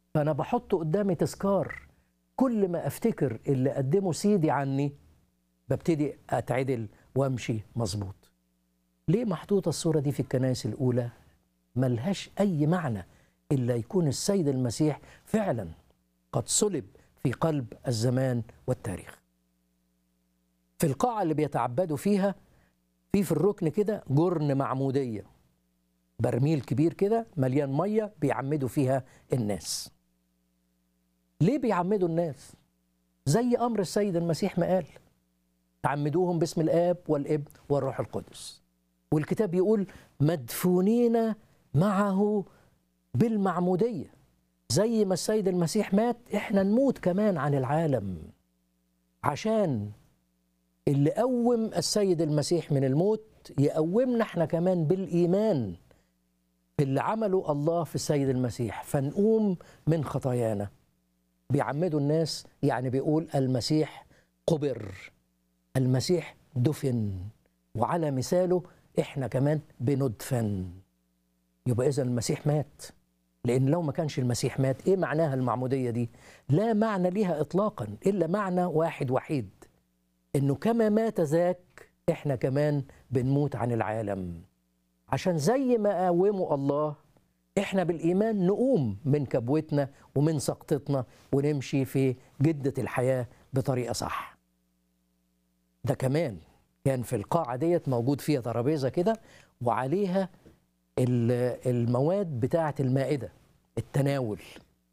فانا بحط قدامي تذكار كل ما افتكر اللي قدمه سيدي عني ببتدي اتعدل وامشي مظبوط ليه محطوطه الصوره دي في الكنائس الاولى ملهاش اي معنى الا يكون السيد المسيح فعلا قد صلب في قلب الزمان والتاريخ في القاعه اللي بيتعبدوا فيها في في الركن كده جرن معموديه برميل كبير كده مليان ميه بيعمدوا فيها الناس ليه بيعمدوا الناس زي امر السيد المسيح ما قال تعمدوهم باسم الاب والابن والروح القدس والكتاب يقول مدفونين معه بالمعموديه زي ما السيد المسيح مات احنا نموت كمان عن العالم عشان اللي قوم السيد المسيح من الموت يقومنا احنا كمان بالايمان في اللي عمله الله في السيد المسيح فنقوم من خطايانا بيعمدوا الناس يعني بيقول المسيح قبر المسيح دفن وعلى مثاله احنا كمان بندفن يبقى اذا المسيح مات لان لو ما كانش المسيح مات ايه معناها المعموديه دي لا معنى ليها اطلاقا الا معنى واحد وحيد انه كما مات ذاك احنا كمان بنموت عن العالم عشان زي ما قاوموا الله احنا بالايمان نقوم من كبوتنا ومن سقطتنا ونمشي في جده الحياه بطريقه صح ده كمان كان في القاعه ديت موجود فيها ترابيزه كده وعليها المواد بتاعه المائده التناول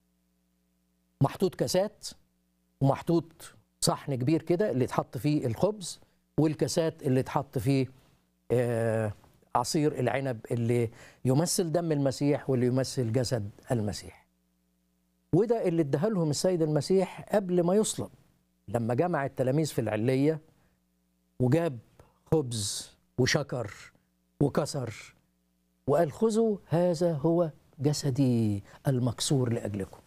محطوط كاسات ومحطوط صحن كبير كده اللي اتحط فيه الخبز والكاسات اللي اتحط فيه آه عصير العنب اللي يمثل دم المسيح واللي يمثل جسد المسيح وده اللي اداها لهم السيد المسيح قبل ما يصلب لما جمع التلاميذ في العلية وجاب خبز وشكر وكسر وقال خذوا هذا هو جسدي المكسور لأجلكم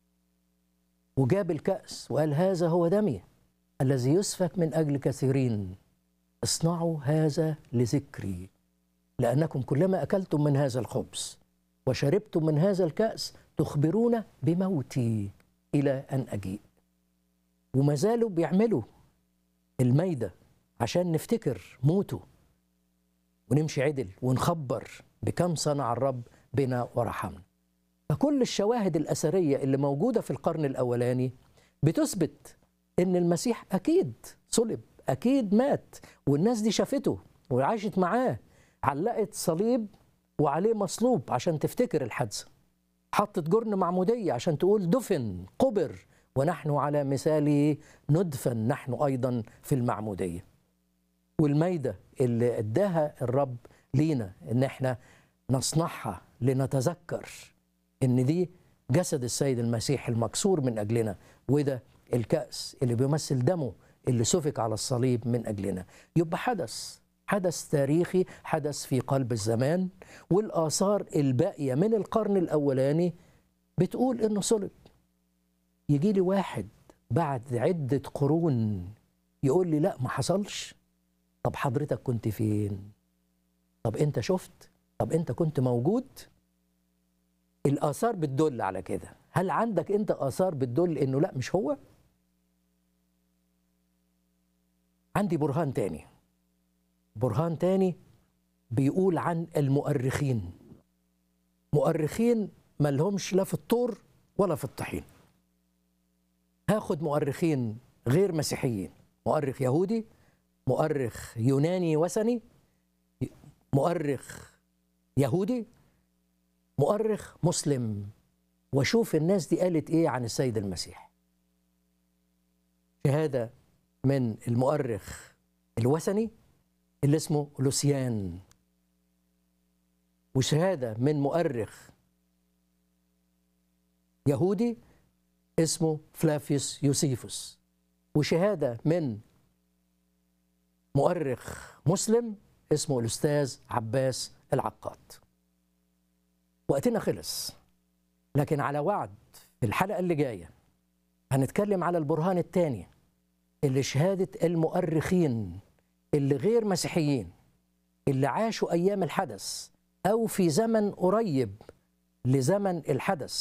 وجاب الكأس وقال هذا هو دمي الذي يسفك من أجل كثيرين اصنعوا هذا لذكري لأنكم كلما أكلتم من هذا الخبز وشربتم من هذا الكأس تخبرون بموتي إلى أن أجيء وما زالوا بيعملوا الميدة عشان نفتكر موته ونمشي عدل ونخبر بكم صنع الرب بنا ورحمنا فكل الشواهد الأثرية اللي موجودة في القرن الأولاني بتثبت إن المسيح أكيد صلب أكيد مات والناس دي شافته وعاشت معاه علقت صليب وعليه مصلوب عشان تفتكر الحادثة حطت جرن معمودية عشان تقول دفن قبر ونحن على مثاله ندفن نحن أيضا في المعمودية والميدة اللي اداها الرب لينا ان احنا نصنعها لنتذكر ان دي جسد السيد المسيح المكسور من اجلنا وده الكأس اللي بيمثل دمه اللي سفك على الصليب من اجلنا يبقى حدث حدث تاريخي حدث في قلب الزمان والآثار الباقية من القرن الأولاني بتقول إنه صلب يجي لي واحد بعد عدة قرون يقول لي لا ما حصلش طب حضرتك كنت فين طب انت شفت طب انت كنت موجود الآثار بتدل على كده هل عندك انت آثار بتدل انه لا مش هو عندي برهان تاني برهان تاني بيقول عن المؤرخين مؤرخين ما لهمش لا في الطور ولا في الطحين هاخد مؤرخين غير مسيحيين مؤرخ يهودي مؤرخ يوناني وثني مؤرخ يهودي مؤرخ مسلم واشوف الناس دي قالت ايه عن السيد المسيح شهاده من المؤرخ الوثني اللي اسمه لوسيان وشهادة من مؤرخ يهودي اسمه فلافيوس يوسيفوس وشهادة من مؤرخ مسلم اسمه الأستاذ عباس العقاد وقتنا خلص لكن على وعد في الحلقة اللي جاية هنتكلم على البرهان الثاني اللي شهادة المؤرخين اللي غير مسيحيين اللي عاشوا ايام الحدث او في زمن قريب لزمن الحدث